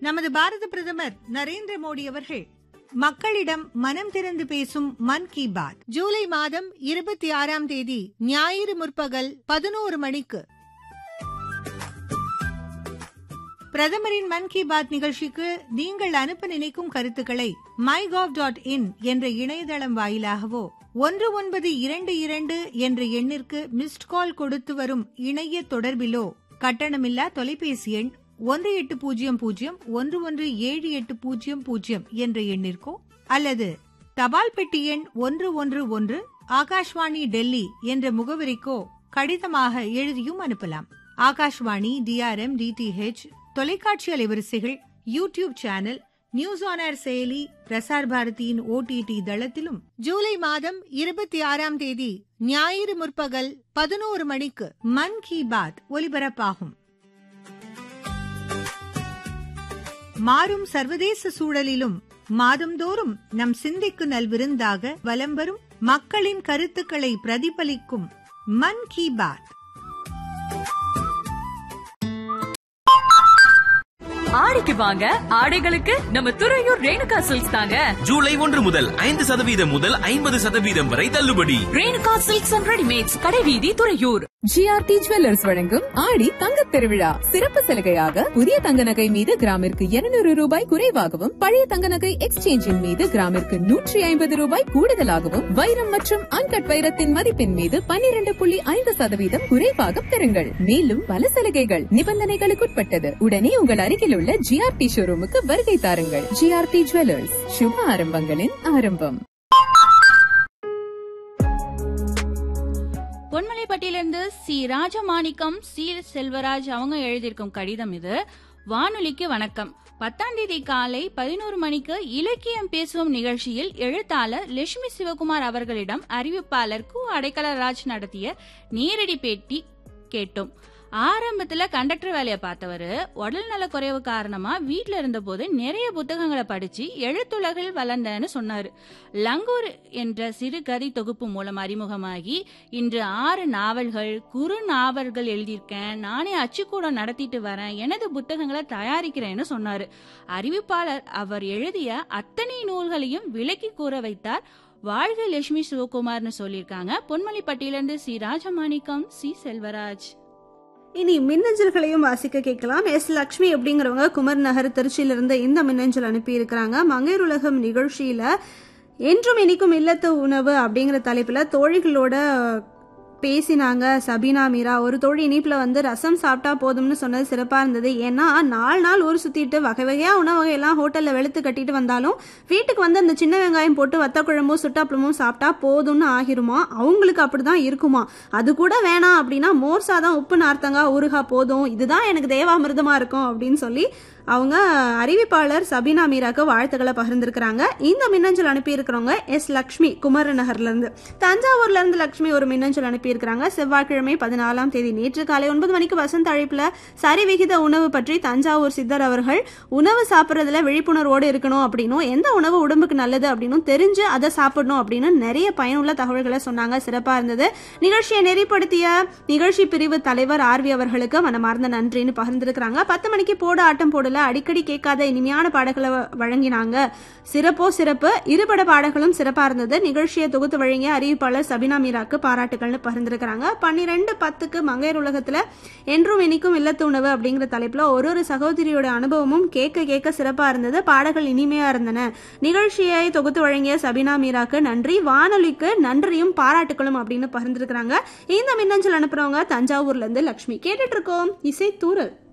நமது பாரத பிரதமர் நரேந்திர மோடி அவர்கள் மக்களிடம் மனம் திறந்து பேசும் மன் கி பாத் ஜூலை மாதம் இருபத்தி ஆறாம் தேதி ஞாயிறு முற்பகல் பதினோரு மணிக்கு பிரதமரின் மன் கி பாத் நிகழ்ச்சிக்கு நீங்கள் அனுப்ப நினைக்கும் கருத்துக்களை மை டாட் இன் என்ற இணையதளம் வாயிலாகவோ ஒன்று ஒன்பது இரண்டு இரண்டு என்ற எண்ணிற்கு மிஸ்ட் கால் கொடுத்து வரும் இணைய தொடர்பிலோ கட்டணமில்லா தொலைபேசி எண் ஒன்று எட்டு பூஜ்ஜியம் பூஜ்ஜியம் ஒன்று ஒன்று ஏழு எட்டு பூஜ்ஜியம் பூஜ்ஜியம் என்ற எண்ணிற்கோ அல்லது தபால் பெட்டி எண் ஒன்று ஒன்று ஒன்று ஆகாஷ்வாணி டெல்லி என்ற முகவரிக்கோ கடிதமாக எழுதியும் அனுப்பலாம் ஆகாஷ்வாணி டிஆர்எம் டிடிஹெச் தொலைக்காட்சி அலைவரிசைகள் YouTube channel news on AIR செயலி பிரசார் பாரதியின் ஓடிடி தளத்திலும் ஜூலை மாதம் இருபத்தி ஆறாம் தேதி ஞாயிறு முற்பகல் பதினோரு மணிக்கு மன் கி பாத் ஒலிபரப்பாகும் மாறும் சர்வதேச சூழலிலும் மாதந்தோறும் நம் சிந்தைக்கு நல்விருந்தாக வலம் வரும் மக்களின் கருத்துக்களை பிரதிபலிக்கும் மன் கி பாத் ஆடிக்கு வாங்க ஆடைகளுக்கு நம்ம துறையூர் ரேணுகா சில்க்ஸ் தாங்க ஜூலை ஒன்று முதல் ஐந்து சதவீதம் முதல் ஐம்பது சதவீதம் வரை தள்ளுபடி ரேணுகா சில்க்ஸ் அண்ட் ரெடிமேட்ஸ் கடைவீதி துறையூர் ஜிஆர்டி ஜுவல்லர்ஸ் வழங்கும் ஆடி தங்கத் திருவிழா சிறப்பு சலுகையாக புதிய தங்க நகை மீது கிராமிற்கு 200 ரூபாய் குறைவாகவும் பழைய தங்க நகை எக்ஸ்சேஞ்சின் மீது கிராமிற்கு நூற்றி ஐம்பது ரூபாய் கூடுதலாகவும் வைரம் மற்றும் அன்கட் வைரத்தின் மதிப்பின் மீது 12.5% புள்ளி ஐந்து சதவீதம் குறைவாக பெறுங்கள் மேலும் பல சலுகைகள் நிபந்தனைகளுக்குட்பட்டது உடனே உங்கள் அருகில் உள்ள ஜிஆர்டி ஷோரூமுக்கு வருகை தாருங்கள் ஜிஆர்டி ஜுவல்லர்ஸ் சுப ஆரம்பங்களின் ஆரம்பம் பொன்மலைப்பட்டியிலிருந்து சி ராஜமாணிக்கம் சி செல்வராஜ் அவங்க எழுதியிருக்கும் கடிதம் இது வானொலிக்கு வணக்கம் பத்தாம் தேதி காலை பதினோரு மணிக்கு இலக்கியம் பேசுவோம் நிகழ்ச்சியில் எழுத்தாளர் லட்சுமி சிவகுமார் அவர்களிடம் அறிவிப்பாளர் கு அடைக்கலராஜ் நடத்திய நேரடி பேட்டி கேட்டோம் ஆரம்பத்துல கண்டக்டர் வேலையை பார்த்தவரு உடல்நல குறைவு காரணமா வீட்ல இருந்தபோது நிறைய புத்தகங்களை படிச்சு எழுத்துலகில் வளர்ந்தேன்னு சொன்னாரு லங்கூர் என்ற சிறுகதை தொகுப்பு மூலம் அறிமுகமாகி இன்று ஆறு நாவல்கள் குறு நாவல்கள் எழுதியிருக்கேன் நானே அச்சுக்கூடம் நடத்திட்டு வரேன் எனது புத்தகங்களை தயாரிக்கிறேன்னு சொன்னாரு அறிவிப்பாளர் அவர் எழுதிய அத்தனை நூல்களையும் விலக்கி கூற வைத்தார் வாழ்க லட்சுமி சிவகுமார்னு சொல்லியிருக்காங்க பொன்மலைப்பட்டியிலிருந்து சி ராஜமாணிக்கம் சி செல்வராஜ் இனி மின்னஞ்சல்களையும் வாசிக்க கேட்கலாம் எஸ் லக்ஷ்மி அப்படிங்கிறவங்க குமர் நகர் திருச்சியிலிருந்து இந்த மின்னஞ்சல் அனுப்பி இருக்கிறாங்க மங்கையர் உலகம் நிகழ்ச்சியில என்றும் இனிக்கும் இல்லத்து உணவு அப்படிங்கிற தலைப்புல தோழிகளோட பேசினாங்க சபீனா மீரா ஒரு தோழி இனிப்பில் வந்து ரசம் சாப்பிட்டா போதும்னு சொன்னது சிறப்பாக இருந்தது ஏன்னா நாலு நாள் ஊர் சுற்றிட்டு வகை வகையாக உணவு வகையெல்லாம் ஹோட்டலில் வெளுத்து கட்டிட்டு வந்தாலும் வீட்டுக்கு வந்து அந்த சின்ன வெங்காயம் போட்டு வத்த குழம்பும் சுட்டாப்பளமும் சாப்பிட்டா போதும்னு ஆகிருமா அவங்களுக்கு அப்படிதான் இருக்குமா அது கூட வேணாம் அப்படின்னா மோர் சாதம் உப்பு நார்த்தங்காய் ஊறுகாய் போதும் இதுதான் எனக்கு தேவாமிர்தமாக இருக்கும் அப்படின்னு சொல்லி அவங்க அறிவிப்பாளர் சபீனா மீராக்கு வாழ்த்துக்களை பகிர்ந்திருக்கிறாங்க இந்த மின்னஞ்சல் அனுப்பியிருக்கிறவங்க எஸ் லக்ஷ்மி குமர நகர்லேருந்து தஞ்சாவூர்லேருந்து லக்ஷ்மி ஒரு மின்னஞ்சல் அனுப்பியிருக்கிறாங்க செவ்வாய்க்கிழமை பதினாலாம் தேதி நேற்று காலை ஒன்பது மணிக்கு வசந்த அழைப்பில் சரிவிகித உணவு பற்றி தஞ்சாவூர் சித்தர் அவர்கள் உணவு சாப்பிட்றதுல விழிப்புணர்வோடு இருக்கணும் அப்படின்னும் எந்த உணவு உடம்புக்கு நல்லது அப்படின்னும் தெரிஞ்சு அதை சாப்பிடணும் அப்படின்னு நிறைய பயனுள்ள தகவல்களை சொன்னாங்க சிறப்பாக இருந்தது நிகழ்ச்சியை நெறிப்படுத்திய நிகழ்ச்சி பிரிவு தலைவர் ஆர்வி அவர்களுக்கு மனமார்ந்த நன்றின்னு பகிர்ந்திருக்கிறாங்க பத்து மணிக்கு போட ஆட்டம் போடல அடிக்கடி கேட்காத இனிமையான பாடல்களை வ- வழங்கினாங்க சிறப்போ சிறப்பு இருபட பாடல்களும் சிறப்பா இருந்தது நிகழ்ச்சியை தொகுத்து வழங்கிய அறிவிப்பாளர் சபினா மீராக்கு பாராட்டுகள்னு பகிர்ந்திருக்கிறாங்க பன்னிரெண்டு பத்துக்கு மங்கையர் உலகத்துல என்றும் இனிக்கும் இல்லத்து உணவு அப்படிங்கிற தலைப்புல ஒரு ஒரு சகோதரியோட அனுபவமும் கேட்க கேட்க சிறப்பா இருந்தது பாடல்கள் இனிமையா இருந்தன நிகழ்ச்சியை தொகுத்து வழங்கிய சபினா மீராக்கு நன்றி வானொலிக்கு நன்றியும் பாராட்டுகளும் அப்படின்னு பகிர்ந்திருக்கிறாங்க இந்த மின்னஞ்சல் அனுப்புறவங்க தஞ்சாவூர்ல இருந்து லக்ஷ்மி கேட்டுட்டு இருக்கோம் இசை தூரல்